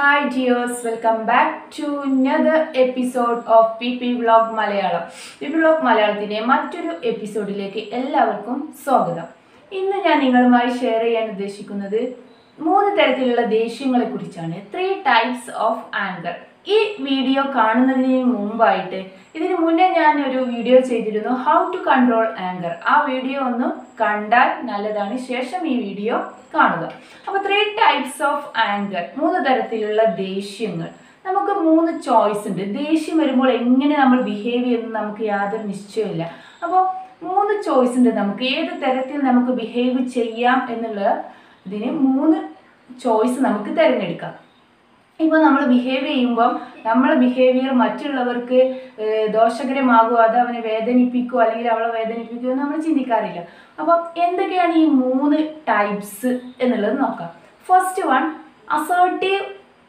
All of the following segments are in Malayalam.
ഹായ് ജിയോസ് welcome back to another episode of P P vlog Malayalam P P vlog മലയാളത്തിൻ്റെ മറ്റൊരു എപ്പിസോഡിലേക്ക് എല്ലാവർക്കും സ്വാഗതം ഇന്ന് ഞാൻ നിങ്ങളുമായി ഷെയർ ചെയ്യാൻ ഉദ്ദേശിക്കുന്നത് മൂന്ന് തരത്തിലുള്ള ദേഷ്യങ്ങളെ കുറിച്ചാണ് ത്രീ ടൈപ്സ് ഓഫ് ആങ്കർ ഈ വീഡിയോ കാണുന്നതിന് മുമ്പായിട്ട് ഇതിന് മുന്നേ ഞാൻ ഒരു വീഡിയോ ചെയ്തിരുന്നു ഹൗ ടു കൺട്രോൾ ആങ്കർ ആ വീഡിയോ ഒന്ന് കണ്ടാൽ നല്ലതാണ് ശേഷം ഈ വീഡിയോ കാണുക അപ്പോൾ ത്രീ ടൈപ്സ് ഓഫ് ആങ്കർ മൂന്ന് തരത്തിലുള്ള ദേഷ്യങ്ങൾ നമുക്ക് മൂന്ന് ചോയ്സ് ഉണ്ട് ദേഷ്യം വരുമ്പോൾ എങ്ങനെ നമ്മൾ ബിഹേവ് ചെയ്യുന്നത് നമുക്ക് യാതൊരു നിശ്ചയമില്ല അപ്പോൾ മൂന്ന് ചോയ്സ് ഉണ്ട് നമുക്ക് ഏത് തരത്തിൽ നമുക്ക് ബിഹേവ് ചെയ്യാം എന്നുള്ള ഇതിന് മൂന്ന് ചോയ്സ് നമുക്ക് തിരഞ്ഞെടുക്കാം ഇപ്പോൾ നമ്മൾ ബിഹേവ് ചെയ്യുമ്പം നമ്മളെ ബിഹേവിയർ മറ്റുള്ളവർക്ക് ഏഹ്, ദോഷകരമാകുമോ അത് അവനെ വേദനിപ്പിക്കുമോ അല്ലെങ്കിൽ അവളെ വേദനിപ്പിക്കുമോ എന്ന് നമ്മൾ ചിന്തിക്കാറില്ല അപ്പം എന്തൊക്കെയാണ് ഈ മൂന്ന് ടൈപ്സ് എന്നുള്ളത് നോക്കാം first one assertive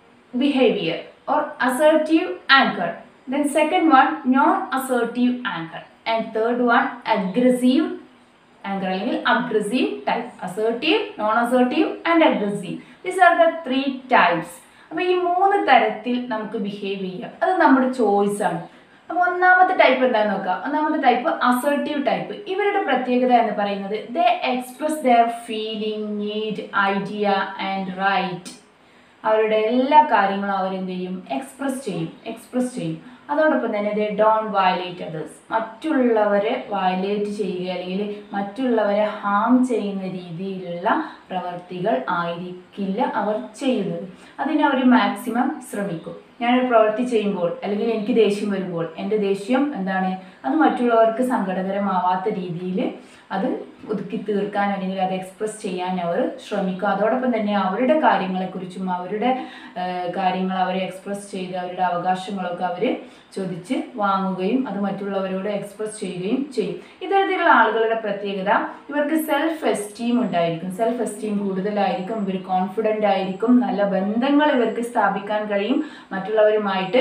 behaviour or assertive anger then second one non assertive anger and third one aggressive anger അല്ലെങ്കിൽ aggressive type assertive non assertive and aggressive these are the three types അപ്പോൾ ഈ മൂന്ന് തരത്തിൽ നമുക്ക് ബിഹേവ് ചെയ്യാം അത് നമ്മുടെ ചോയ്സ് ആണ് അപ്പോൾ ഒന്നാമത്തെ ടൈപ്പ് എന്താണെന്ന് നോക്കാം ഒന്നാമത്തെ ടൈപ്പ് അസേർട്ടീവ് ടൈപ്പ് ഇവരുടെ പ്രത്യേകത എന്ന് പറയുന്നത് they express their feeling need idea and right അവരുടെ എല്ലാ കാര്യങ്ങളും അവരെന്ത് ചെയ്യും എക്സ്പ്രസ് ചെയ്യും എക്സ്പ്രസ് ചെയ്യും അതോടൊപ്പം തന്നെ ദേ ഡോൺ വയലേറ്റ് അതേഴ്സ് മറ്റുള്ളവരെ വയലേറ്റ് ചെയ്യുക അല്ലെങ്കിൽ മറ്റുള്ളവരെ ഹാം ചെയ്യുന്ന രീതിയിലുള്ള പ്രവർത്തികൾ ആയിരിക്കില്ല അവർ ചെയ്യുന്നത് അതിന് അവർ മാക്സിമം ശ്രമിക്കും ഞാനൊരു പ്രവൃത്തി ചെയ്യുമ്പോൾ അല്ലെങ്കിൽ എനിക്ക് ദേഷ്യം വരുമ്പോൾ എൻ്റെ ദേഷ്യം എന്താണ് അത് മറ്റുള്ളവർക്ക് സങ്കടകരമാവാത്ത രീതിയിൽ അത് ഒതുക്കി തീർക്കാൻ അല്ലെങ്കിൽ അത് എക്സ്പ്രസ് ചെയ്യാൻ അവർ ശ്രമിക്കും അതോടൊപ്പം തന്നെ അവരുടെ കാര്യങ്ങളെക്കുറിച്ചും അവരുടെ ആ, കാര്യങ്ങൾ അവരെ എക്സ്പ്രസ് ചെയ്ത് അവരുടെ അവകാശങ്ങളൊക്കെ അവർ ചോദിച്ച് വാങ്ങുകയും അത് മറ്റുള്ളവരോട് എക്സ്പ്രസ് ചെയ്യുകയും ചെയ്യും ഇത്തരത്തിലുള്ള ആളുകളുടെ പ്രത്യേകത ഇവർക്ക് സെൽഫ് എസ്റ്റീം ഉണ്ടായിരിക്കും സെൽഫ് എസ്റ്റീം കൂടുതലായിരിക്കും ഇവർ കോൺഫിഡൻ്റ് ആയിരിക്കും നല്ല ബന്ധങ്ങൾ ഇവർക്ക് സ്ഥാപിക്കാൻ കഴിയും മറ്റുള്ളവരുമായിട്ട്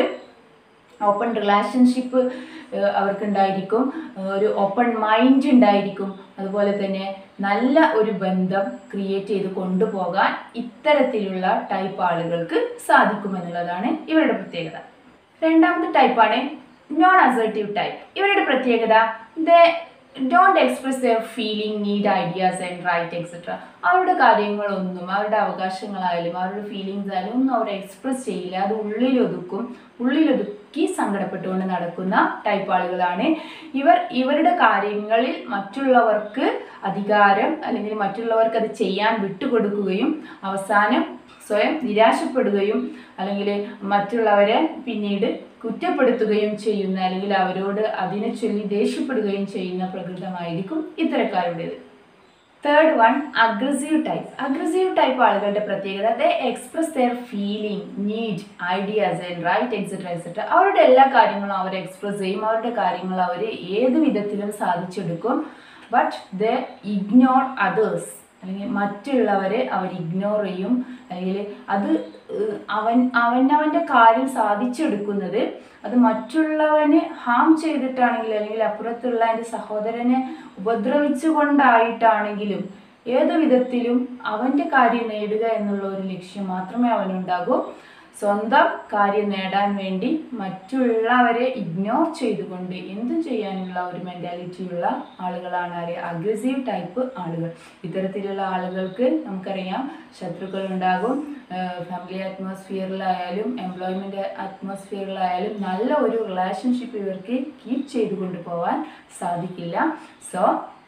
ഓപ്പൺ റിലേഷൻഷിപ്പ് അവർക്ക് ഉണ്ടായിരിക്കും ഏഹ് ഒരു ഓപ്പൺ മൈൻഡ് ഉണ്ടായിരിക്കും അതുപോലെ തന്നെ നല്ല ഒരു ബന്ധം ക്രിയേറ്റ് ചെയ്ത് കൊണ്ടുപോകാൻ ഇത്തരത്തിലുള്ള ടൈപ്പ് ആളുകൾക്ക് സാധിക്കുമെന്നുള്ളതാണ് ഇവരുടെ പ്രത്യേകത രണ്ടാമത്തെ ടൈപ്പാണ് നോൺ അസേർട്ടീവ് ടൈപ്പ് ഇവരുടെ പ്രത്യേകത they don't express their feeling need ideas and right etcetera അവരുടെ കാര്യങ്ങളൊന്നും അവരുടെ അവകാശങ്ങളായാലും അവരുടെ ഫീലിങ്സ് ആയാലും ഒന്നും അവർ എക്സ്പ്രസ് ചെയ്യില്ല അത് ഉള്ളിലൊതുക്കും ഉള്ളിലൊതുക്കി സങ്കടപ്പെട്ടുകൊണ്ട് നടക്കുന്ന ടൈപ്പ് ആളുകളാണ് ഇവർ ഇവരുടെ കാര്യങ്ങളിൽ മറ്റുള്ളവർക്ക് അധികാരം അല്ലെങ്കിൽ മറ്റുള്ളവർക്ക് അത് ചെയ്യാൻ വിട്ടുകൊടുക്കുകയും അവസാനം സ്വയം നിരാശപ്പെടുകയും അല്ലെങ്കിൽ മറ്റുള്ളവരെ പിന്നീട് കുറ്റപ്പെടുത്തുകയും ചെയ്യുന്ന അല്ലെങ്കിൽ അവരോട് അതിനെ ചൊല്ലി ദേഷ്യപ്പെടുകയും ചെയ്യുന്ന പ്രകൃതമായിരിക്കും ഇത്തരക്കാരുടേത് third one aggressive type aggressive type ആളുകളുടെ പ്രത്യേകത they express their feeling need ideas and right etcetera etcetera അവരുടെ എല്ലാ കാര്യങ്ങളും അവർ എക്സ്പ്രസ് ചെയ്യും അവരുടെ കാര്യങ്ങൾ അവർ ഏത് വിധത്തിലും സാധിച്ചെടുക്കും ബട്ട് ദേ ഇഗ്നോർ അതേഴ്സ് അല്ലെങ്കിൽ മറ്റുള്ളവരെ അവർ ഇഗ്നോർ ചെയ്യും അല്ലെങ്കിൽ അത് ഏഹ്, അവൻ അവനവൻ്റെ കാര്യം സാധിച്ചെടുക്കുന്നത് അത് മറ്റുള്ളവന് ഹാം ചെയ്തിട്ടാണെങ്കിൽ അല്ലെങ്കിൽ അപ്പുറത്തുള്ള എൻ്റെ സഹോദരനെ ഉപദ്രവിച്ചു കൊണ്ടായിട്ടാണെങ്കിലും ഏത് വിധത്തിലും അവൻ്റെ കാര്യം നേടുക എന്നുള്ള ഒരു ലക്ഷ്യം മാത്രമേ അവനുണ്ടാകൂ സ്വന്തം കാര്യം നേടാൻ വേണ്ടി മറ്റുള്ളവരെ ഇഗ്നോർ ചെയ്തുകൊണ്ട് എന്തും ചെയ്യാനുള്ള ഒരു മെൻറ്റാലിറ്റിയുള്ള ആളുകളാണ് ആര് അഗ്രസീവ് ടൈപ്പ് ആളുകൾ ഇത്തരത്തിലുള്ള ആളുകൾക്ക് നമുക്കറിയാം ശത്രുക്കൾ ഉണ്ടാകും ഫാമിലി അറ്റ്മോസ്ഫിയറിലായാലും എംപ്ലോയ്മെൻറ്റ് അറ്റ്മോസ്ഫിയറിലായാലും നല്ല ഒരു റിലേഷൻഷിപ്പ് ഇവർക്ക് കീപ്പ് ചെയ്തു കൊണ്ടുപോകാൻ സാധിക്കില്ല സോ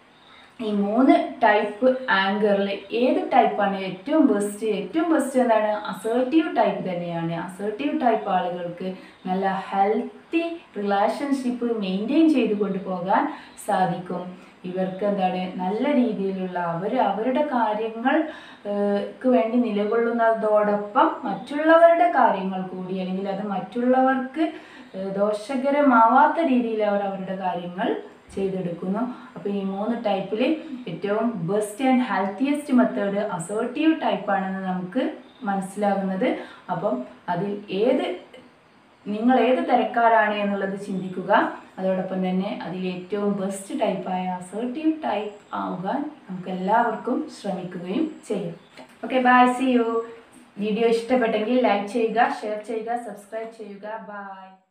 ഈ മൂന്ന് ടൈപ്പ് ആങ്കറിൽ ഏത് ടൈപ്പാണ് ഏറ്റവും ബെസ്റ്റ് ഏറ്റവും ബെസ്റ്റ് എന്താണ് അസേർട്ടീവ് ടൈപ്പ് തന്നെയാണ് അസേർട്ടീവ് ടൈപ്പ് ആളുകൾക്ക് നല്ല ഹെൽത്തി റിലേഷൻഷിപ്പ് മെയിൻറ്റെയിൻ ചെയ്ത് കൊണ്ടുപോകാൻ സാധിക്കും ഇവർക്ക് എന്താണ് നല്ല രീതിയിലുള്ള അവർ അവരുടെ കാര്യങ്ങൾ ഏഹ്, ക്ക് വേണ്ടി നിലകൊള്ളുന്നതോടൊപ്പം മറ്റുള്ളവരുടെ കാര്യങ്ങൾ കൂടി അല്ലെങ്കിൽ അത് മറ്റുള്ളവർക്ക് ഏഹ്, ദോഷകരമാവാത്ത രീതിയിൽ അവർ അവരുടെ കാര്യങ്ങൾ ചെയ്തെടുക്കുന്നു അപ്പോൾ ഈ മൂന്ന് ടൈപ്പിൽ ഏറ്റവും best and healthiest method assertive ടൈപ്പാണെന്ന് നമുക്ക് മനസ്സിലാകുന്നത് അപ്പം അതിൽ ഏത് നിങ്ങൾ ഏത് തരക്കാരാണ് എന്നുള്ളത് ചിന്തിക്കുക അതോടൊപ്പം തന്നെ അതിൽ ഏറ്റവും ബെസ്റ്റ് ടൈപ്പായ അസേർട്ടീവ് ടൈപ്പ് ആവുക നമുക്ക് എല്ലാവർക്കും ശ്രമിക്കുകയും ചെയ്യാം okay bye see you video ഇഷ്ടപ്പെട്ടെങ്കിൽ ലൈക്ക് ചെയ്യുക ഷെയർ ചെയ്യുക സബ്സ്ക്രൈബ് ചെയ്യുക ബൈ